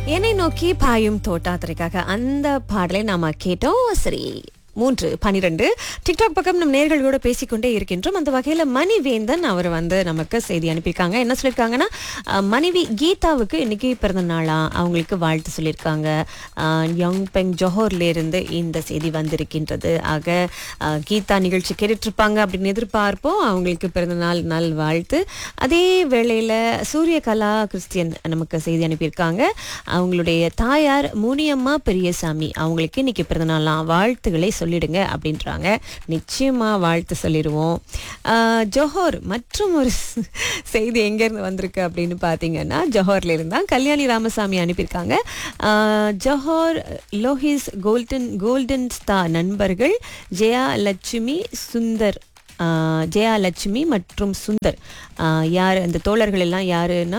என்னை நோக்கி பாயும் தோட்டாத்திரைக்காக அந்த பாடலை நாம கேட்டோம் சரி மூன்று பனிரெண்டு டிக்டாக் பக்கம் நம் நேர்களோட பேசிக்கொண்டே இருக்கின்றோம் அந்த வகையில் மணிவேந்தன் அவர் வந்து நமக்கு செய்தி அனுப்பியிருக்காங்க என்ன சொல்லியிருக்காங்கன்னா அஹ், மனைவி கீதாவுக்கு இன்னைக்கு பிறந்த நாளா அவங்களுக்கு வாழ்த்து சொல்லியிருக்காங்க அஹ், யங் பெங் ஜோஹர்ல இருந்து இந்த செய்தி வந்திருக்கின்றது ஆக அஹ், கீதா நிகழ்ச்சி கேட்டுட்ருப்பாங்க அப்படின்னு எதிர்பார்ப்போம் அவங்களுக்கு பிறந்த நாள் நல் வாழ்த்து அதே வேளையில் சூரியகலா கிறிஸ்டியன் நமக்கு செய்தி அனுப்பியிருக்காங்க அவங்களுடைய தாயார் முனியம்மா பெரியசாமி அவங்களுக்கு இன்னைக்கு பிறந்த நாளாம் வாழ்த்துக்களை சொல்லிடுங்க அப்படின்றாங்க நிச்சயமா வாழ்த்து சொல்லிடுவோம் ஆஹ், ஜோஹர் மற்றும் ஒரு ஸ்- செய்தி எங்கேருந்து வந்திருக்கு அப்படின்னு பார்த்தீங்கன்னா ஜோஹர்ல இருந்தா கல்யாணி ராமசாமி அனுப்பியிருக்காங்க ஆஹ், ஜோஹர் லோஹிஸ் கோல்டன் கோல்டன் ஸ்டார் நண்பர்கள் ஜெயா லட்சுமி சுந்தர் ஆஹ் ஜெயா லட்சுமி மற்றும் சுந்தர் ஆஹ் யார் அந்த தோழர்கள் எல்லாம் யாருன்னா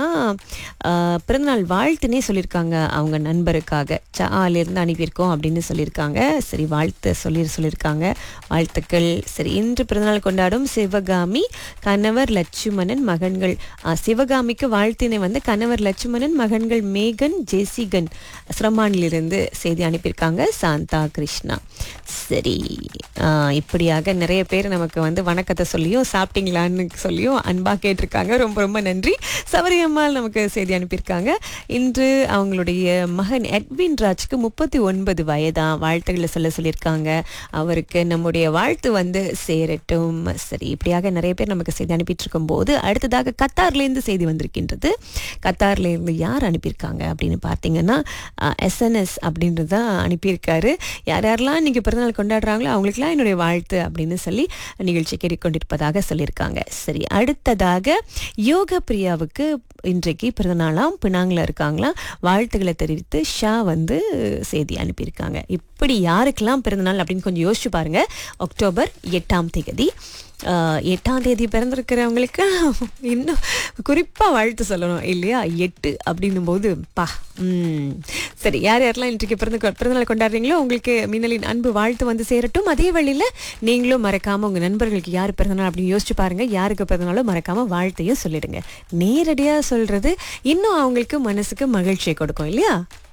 ஆஹ் பிறந்தநாள் வாழ்த்துனே சொல்லியிருக்காங்க அவங்க நண்பருக்காக சாலிருந்து அனுப்பியிருக்கோம் அப்படின்னு சொல்லியிருக்காங்க சரி வாழ்த்து சொல்லி சொல்லியிருக்காங்க வாழ்த்துக்கள் சரி இன்று பிறந்தநாள் கொண்டாடும் சிவகாமி கணவர் லட்சுமணன் மகன்கள் ஆஹ் சிவகாமிக்கு வாழ்த்தினை வந்து கணவர் லட்சுமணன் மகன்கள் மேகன் ஜெசிகன் சிரமானிலிருந்து செய்தி அனுப்பியிருக்காங்க சாந்தா கிருஷ்ணா சரி ஆஹ் இப்படியாக நிறைய பேர் நமக்கு வந்து வணக்கத்தை சொல்லியும் சாப்பிட்டீங்களான்னு சொல்லியும் அன்பாக கேட்டிருக்காங்க ரொம்ப ரொம்ப நன்றி சபரியம்மாள் நமக்கு செய்தி அனுப்பியிருக்காங்க இன்று அவங்களுடைய மகன் எட்வின் ராஜ்க்கு முப்பத்தி ஒன்பது வயதா வாழ்த்துக்களை சொல்ல சொல்லியிருக்காங்க அவருக்கு நம்முடைய வாழ்த்து வந்து சேரட்டும் சரி இப்படியாக நிறைய பேர் நமக்கு செய்தி அனுப்பிட்டு இருக்கும்போது அடுத்ததாக கத்தார்லேருந்து செய்தி வந்திருக்கின்றது கத்தார்லேருந்து யார் அனுப்பியிருக்காங்க அப்படின்னு பார்த்தீங்கன்னா எஸ்என்எஸ் அப்படின்றது தான் அனுப்பியிருக்காரு யார் யாரெல்லாம் இன்னைக்கு பிறந்தநாள் கொண்டாடுறாங்களோ அவங்களுக்குலாம் என்னுடைய வாழ்த்து அப்படின்னு சொல்லி நிகழ்ச்சி கேட்டுக்கொண்டிருப்பதாக சொல்லியிருக்காங்க சரி அடுத்ததாக யோக பிரியாவுக்கு இன்றைக்கு பிறந்தநாளாம் பினாங்கில் இருக்காங்களாம் வாழ்த்துக்களை தெரிவித்து ஷா வந்து செய்தி அனுப்பியிருக்காங்க இப்படி யாருக்கெல்லாம் பிறந்தநாள் அப்படின்னு கொஞ்சம் யோசிச்சு பாருங்க அக்டோபர் எட்டாம் தேதி ஆஹ் எட்டாம் தேதி பிறந்திருக்கிறவங்களுக்கு இன்னும் குறிப்பாக வாழ்த்து சொல்லணும் இல்லையா எட்டு அப்படின்னும் போது பா ம் சரி யார் யாரெல்லாம் இன்றைக்கு பிறந்த பிறந்தநாள் கொண்டாடுறீங்களோ உங்களுக்கு மின்னலின் அன்பு வாழ்த்து வந்து சேரட்டும் அதே வழியில் நீங்களும் மறக்காமல் உங்கள் நண்பர்களுக்கு யார் பிறந்தநாள் அப்படின்னு யோசிச்சு பாருங்க யாருக்கு பிறந்தநாளும் மறக்காமல் வாழ்த்தையும் சொல்லிடுங்க நேரடியாக சொல்கிறது இன்னும் அவங்களுக்கு மனசுக்கு மகிழ்ச்சியை கொடுக்கும் இல்லையா